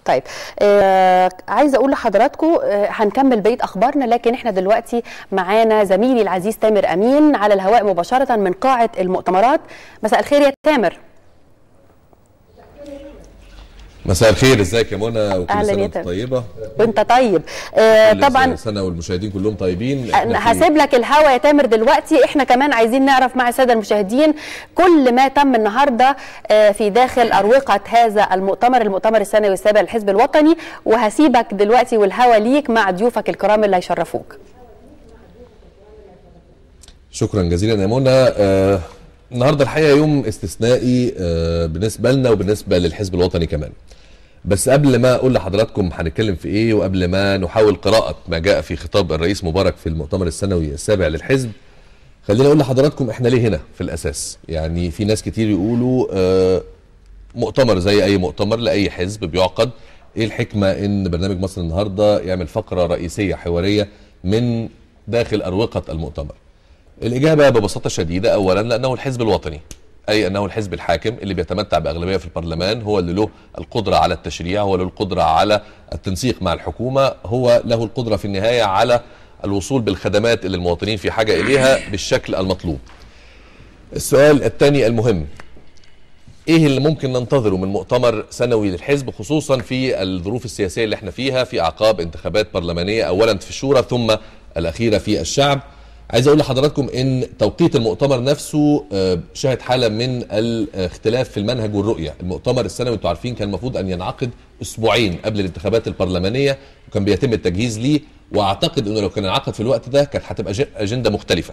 طيب آه عايزه اقول لحضراتكم آه هنكمل بقيه اخبارنا لكن احنا دلوقتي معانا زميلي العزيز تامر امين على الهواء مباشره من قاعه المؤتمرات مساء الخير يا تامر مساء الخير ازيك يا منى وكل أهلاً سنه يا وانت تامر. طيبه وانت طيب آه كل طبعا سنه والمشاهدين كلهم طيبين إحنا في- هسيب لك الهوا يا تامر دلوقتي احنا كمان عايزين نعرف مع الساده المشاهدين كل ما تم النهارده آه، في داخل اروقه هذا المؤتمر المؤتمر السنوي السابع للحزب الوطني وهسيبك دلوقتي والهوا ليك مع ضيوفك الكرام اللي هيشرفوك شكرا جزيلا يا منى آه النهارده الحقيقه يوم استثنائي آه بالنسبه لنا وبالنسبه للحزب الوطني كمان بس قبل ما اقول لحضراتكم هنتكلم في ايه وقبل ما نحاول قراءه ما جاء في خطاب الرئيس مبارك في المؤتمر السنوي السابع للحزب خليني اقول لحضراتكم احنا ليه هنا في الاساس يعني في ناس كتير يقولوا آه مؤتمر زي اي مؤتمر لاي حزب بيعقد ايه الحكمه ان برنامج مصر النهارده يعمل فقره رئيسيه حواريه من داخل اروقه المؤتمر الاجابه ببساطه شديده اولا لانه الحزب الوطني اي انه الحزب الحاكم اللي بيتمتع باغلبيه في البرلمان هو اللي له القدره على التشريع هو له القدره على التنسيق مع الحكومه هو له القدره في النهايه على الوصول بالخدمات اللي المواطنين في حاجه اليها بالشكل المطلوب السؤال الثاني المهم ايه اللي ممكن ننتظره من مؤتمر سنوي للحزب خصوصا في الظروف السياسيه اللي احنا فيها في اعقاب انتخابات برلمانيه اولا في الشورى ثم الاخيره في الشعب عايز اقول لحضراتكم ان توقيت المؤتمر نفسه آه، شهد حاله من الاختلاف في المنهج والرؤيه المؤتمر السنوي انتوا عارفين كان المفروض ان ينعقد اسبوعين قبل الانتخابات البرلمانيه وكان بيتم التجهيز ليه واعتقد انه لو كان انعقد في الوقت ده كانت هتبقى ج- اجنده مختلفه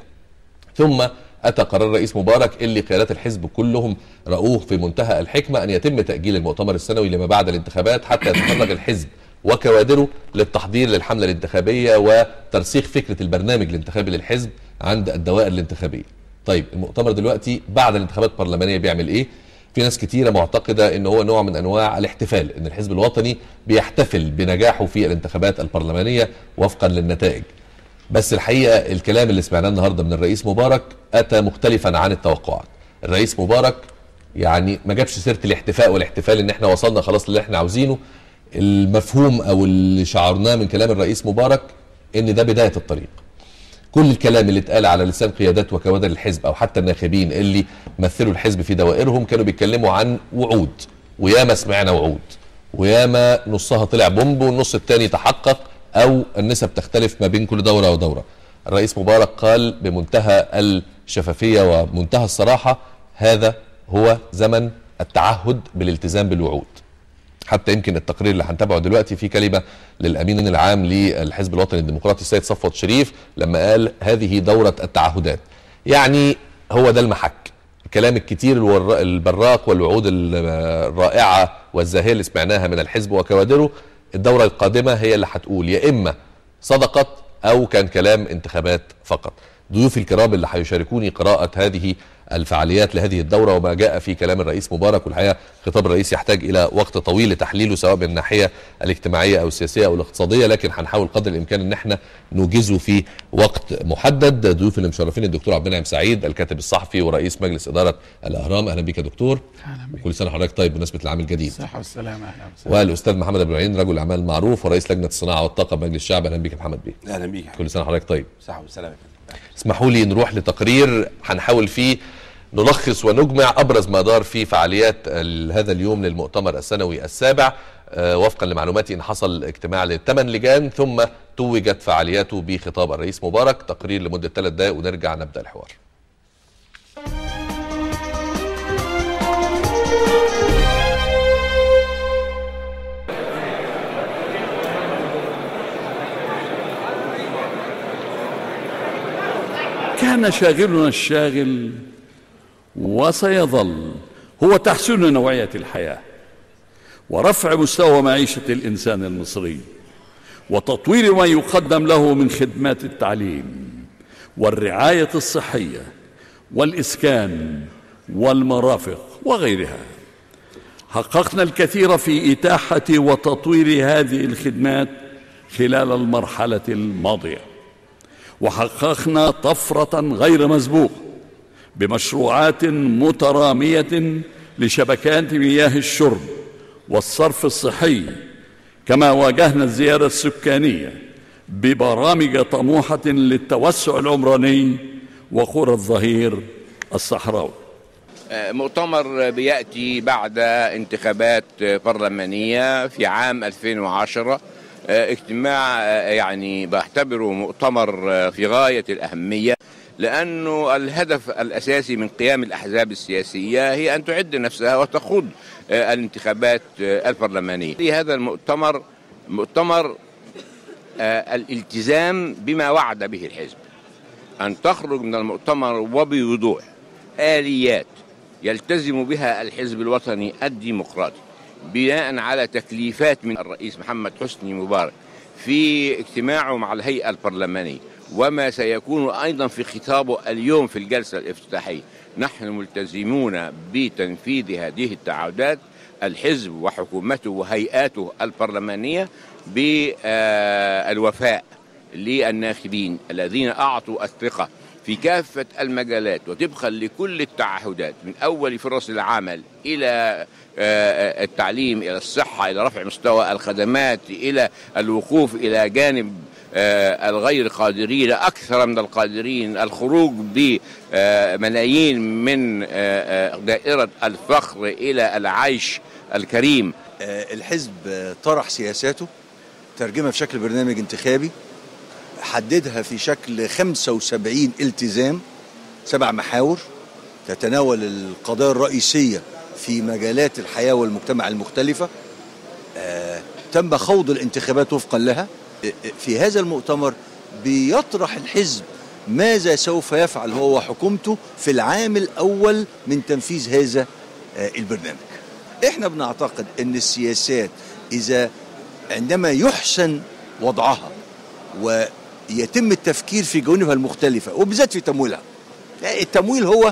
ثم اتى قرار رئيس مبارك اللي قيادات الحزب كلهم راوه في منتهى الحكمه ان يتم تاجيل المؤتمر السنوي لما بعد الانتخابات حتى يتفرغ الحزب وكوادره للتحضير للحمله الانتخابيه وترسيخ فكره البرنامج الانتخابي للحزب عند الدوائر الانتخابيه. طيب المؤتمر دلوقتي بعد الانتخابات البرلمانيه بيعمل ايه؟ في ناس كتيره معتقده ان هو نوع من انواع الاحتفال ان الحزب الوطني بيحتفل بنجاحه في الانتخابات البرلمانيه وفقا للنتائج. بس الحقيقه الكلام اللي سمعناه النهارده من الرئيس مبارك اتى مختلفا عن التوقعات. الرئيس مبارك يعني ما جابش سيره الاحتفاء والاحتفال ان احنا وصلنا خلاص للي احنا عاوزينه. المفهوم او اللي شعرناه من كلام الرئيس مبارك ان ده بدايه الطريق. كل الكلام اللي اتقال على لسان قيادات وكوادر الحزب او حتى الناخبين اللي مثلوا الحزب في دوائرهم كانوا بيتكلموا عن وعود وياما سمعنا وعود وياما نصها طلع بومب والنص الثاني تحقق او النسب تختلف ما بين كل دوره ودوره. الرئيس مبارك قال بمنتهى الشفافيه ومنتهى الصراحه هذا هو زمن التعهد بالالتزام بالوعود. حتى يمكن التقرير اللي هنتابعه دلوقتي في كلمه للامين العام للحزب الوطني الديمقراطي السيد صفوت شريف لما قال هذه دوره التعهدات. يعني هو ده المحك. الكلام الكتير الور- البراق والوعود ال- الرائعه والزاهيه اللي سمعناها من الحزب وكوادره الدوره القادمه هي اللي هتقول يا اما صدقت او كان كلام انتخابات فقط. ضيوفي الكرام اللي هيشاركوني قراءة هذه الفعاليات لهذه الدورة وما جاء في كلام الرئيس مبارك والحقيقة خطاب الرئيس يحتاج إلى وقت طويل لتحليله سواء من الناحية الاجتماعية أو السياسية أو الاقتصادية لكن هنحاول قدر الإمكان إن احنا نوجزه في وقت محدد ضيوف اللي مشرفين الدكتور عبد المنعم سعيد الكاتب الصحفي ورئيس مجلس إدارة الأهرام أهلا بك يا دكتور اهلا بك وكل سنة حضرتك طيب بمناسبة العام الجديد الصحة والسلامة اهلا وسهلا والاستاذ محمد ابو العين رجل اعمال معروف ورئيس لجنه الصناعه والطاقه بمجلس الشعب اهلا بك يا محمد بيه اهلا بيك كل سنه حضرتك طيب صحة والسلامة اسمحوا لي نروح لتقرير هنحاول فيه نلخص ونجمع ابرز ما دار في فعاليات ال- هذا اليوم للمؤتمر السنوي السابع آه، وفقا لمعلوماتي ان حصل اجتماع للثمان لجان ثم توجت فعالياته بخطاب الرئيس مبارك تقرير لمده ثلاث دقائق ونرجع نبدا الحوار كان شاغلنا الشاغل وسيظل هو تحسين نوعية الحياة ورفع مستوى معيشة الإنسان المصري وتطوير ما يقدم له من خدمات التعليم والرعاية الصحية والإسكان والمرافق وغيرها حققنا الكثير في إتاحة وتطوير هذه الخدمات خلال المرحلة الماضية وحققنا طفرة غير مسبوقة بمشروعات مترامية لشبكات مياه الشرب والصرف الصحي كما واجهنا الزيادة السكانية ببرامج طموحة للتوسع العمراني وقرى الظهير الصحراوي مؤتمر بيأتي بعد انتخابات برلمانية في عام 2010 اجتماع يعني بعتبره مؤتمر في غاية الأهمية لأنه الهدف الأساسي من قيام الأحزاب السياسية هي أن تعد نفسها وتخوض الانتخابات البرلمانية في هذا المؤتمر مؤتمر الالتزام بما وعد به الحزب أن تخرج من المؤتمر وبوضوح آليات يلتزم بها الحزب الوطني الديمقراطي بناء على تكليفات من الرئيس محمد حسني مبارك في اجتماعه مع الهيئة البرلمانية وما سيكون أيضا في خطابه اليوم في الجلسة الافتتاحية نحن ملتزمون بتنفيذ هذه التعهدات الحزب وحكومته وهيئاته البرلمانية بالوفاء للناخبين الذين أعطوا الثقة في كافة المجالات وطبقا لكل التعهدات من أول فرص العمل إلى التعليم إلى الصحة إلى رفع مستوى الخدمات إلى الوقوف إلى جانب الغير قادرين أكثر من القادرين الخروج بملايين من دائرة الفقر إلى العيش الكريم الحزب طرح سياساته ترجمها في شكل برنامج انتخابي حددها في شكل 75 التزام سبع محاور تتناول القضايا الرئيسية في مجالات الحياة والمجتمع المختلفة آه، تم خوض الانتخابات وفقا لها في هذا المؤتمر بيطرح الحزب ماذا سوف يفعل هو وحكومته في العام الأول من تنفيذ هذا آه، البرنامج احنا بنعتقد ان السياسات اذا عندما يحسن وضعها ويتم التفكير في جوانبها المختلفة وبالذات في تمويلها التمويل هو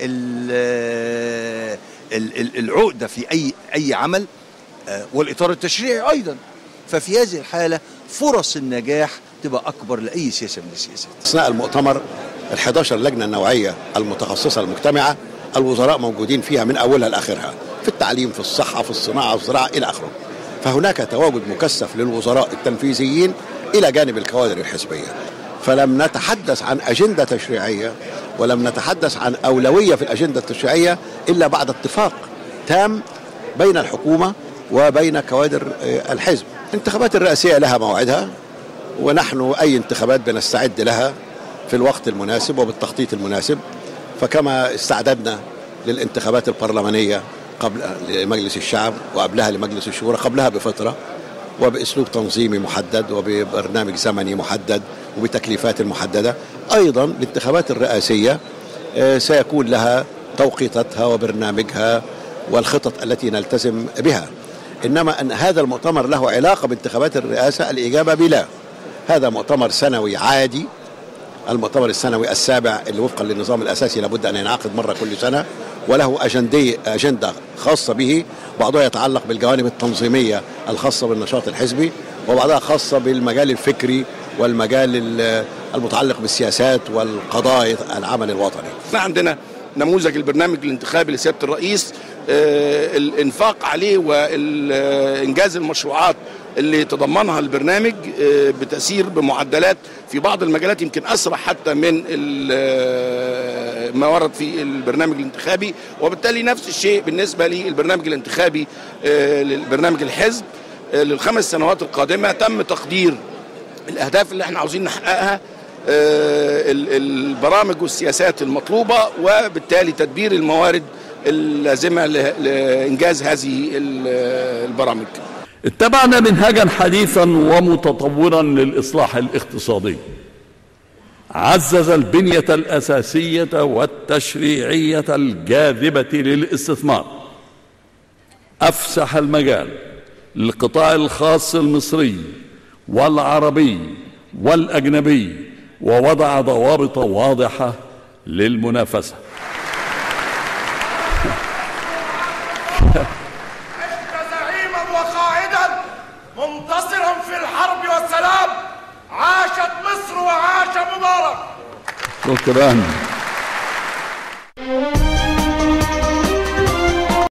ال- ال- ال- العقدة في أي أي عمل آه، والإطار التشريعي أيضا ففي هذه الحالة فرص النجاح تبقى أكبر لأي سياسة من السياسات اثناء المؤتمر ال 11 لجنه النوعيه المتخصصه المجتمعه الوزراء موجودين فيها من اولها لاخرها في التعليم في الصحه في الصناعه في الزراعه الى اخره فهناك تواجد مكثف للوزراء التنفيذيين الى جانب الكوادر الحزبيه فلم نتحدث عن اجنده تشريعيه ولم نتحدث عن اولويه في الاجنده التشريعيه الا بعد اتفاق تام بين الحكومه وبين كوادر آه، الحزب الانتخابات الرئاسيه لها موعدها ونحن اي انتخابات بنستعد لها في الوقت المناسب وبالتخطيط المناسب فكما استعددنا للانتخابات البرلمانيه قبل لمجلس الشعب وقبلها لمجلس الشورى قبلها بفتره وباسلوب تنظيمي محدد وببرنامج زمني محدد وبتكليفات محدده ايضا الانتخابات الرئاسيه آه، سيكون لها توقيتاتها وبرنامجها والخطط التي نلتزم بها انما ان هذا المؤتمر له علاقه بانتخابات الرئاسه الاجابه بلا هذا مؤتمر سنوي عادي المؤتمر السنوي السابع اللي وفقا للنظام الاساسي لابد ان ينعقد مره كل سنه وله اجندي اجنده خاصه به بعضها يتعلق بالجوانب التنظيميه الخاصه بالنشاط الحزبي وبعضها خاصه بالمجال الفكري والمجال ال- المتعلق بالسياسات والقضايا العمل الوطني احنا عندنا نموذج البرنامج الانتخابي لسياده الرئيس آه، الانفاق عليه وانجاز المشروعات اللي تضمنها البرنامج آه، بتسير بمعدلات في بعض المجالات يمكن اسرع حتى من ال- آه، ما ورد في البرنامج الانتخابي وبالتالي نفس الشيء بالنسبه للبرنامج الانتخابي آه، للبرنامج الحزب آه، للخمس سنوات القادمه تم تقدير الاهداف اللي احنا عاوزين نحققها آه، ال- البرامج والسياسات المطلوبه وبالتالي تدبير الموارد اللازمه ل- لانجاز هذه ال- البرامج اتبعنا منهجا حديثا ومتطورا للاصلاح الاقتصادي عزز البنيه الاساسيه والتشريعيه الجاذبه للاستثمار افسح المجال للقطاع الخاص المصري والعربي والاجنبي ووضع ضوابط واضحه للمنافسه عشت زعيما وقائدا منتصرا في الحرب والسلام عاشت مصر وعاش مبارك شكرا